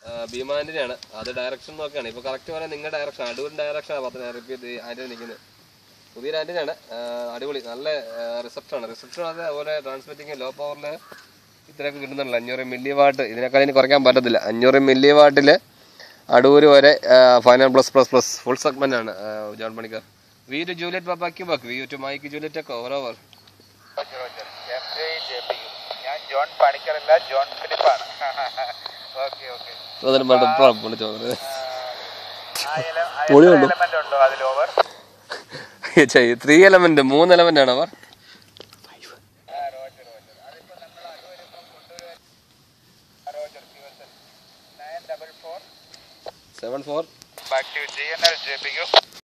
ഭീമാന്റിനാണ് അത് ഡയറക്ഷൻ നോക്കുകയാണ് ഇപ്പൊ കറക്റ്റ് പറയാൻ നിങ്ങളുടെ ഡയറക്ഷൻ അടൂർ ഡയറക്ഷൻ പത്ത് റിപ്പീറ്റ് ആന്റിന് നിൽക്കുന്നത് പുതിയ ആന്റിനാണ് അടിപൊളി നല്ല റിസപ്ഷൻ ആണ് റിസപ്ഷൻ അതുപോലെ ട്രാൻസ്മിറ്റിങ് ലോ പവറിൽ ഇത്രയൊക്കെ കിട്ടുന്നുണ്ടല്ലോ അഞ്ഞൂറ് മില്ലി വാട്ട് ഇതിനേക്കാൾ ഇനി കുറയ്ക്കാൻ പറ്റത്തില്ല അഞ്ഞൂറ് മില്ലി വാട്ടിൽ അടൂര് വരെ final plus plus plus full segment ആണ് ആ, John Panicker V two Juliet പാപ്പാക്കി back V two Mike Juliet ഒക്കെ over over Roger Roger M J J P U ഞാൻ ജോൺ പണിക്കറല്ല ജോൺ ഫിലിപ്പാണ് ഓക്കെ ഓക്കെ തോന്നലും വേണ്ട ഇപ്പഴാണ് വിളിച്ചോ എലമെന്റ് ഉണ്ടോ അതിൽ ഓവർ ത്രീ എലമെന്റ് മൂന്ന് എലമെന്റ് ആണ് അവർ nine double four seven four back to G N L J P U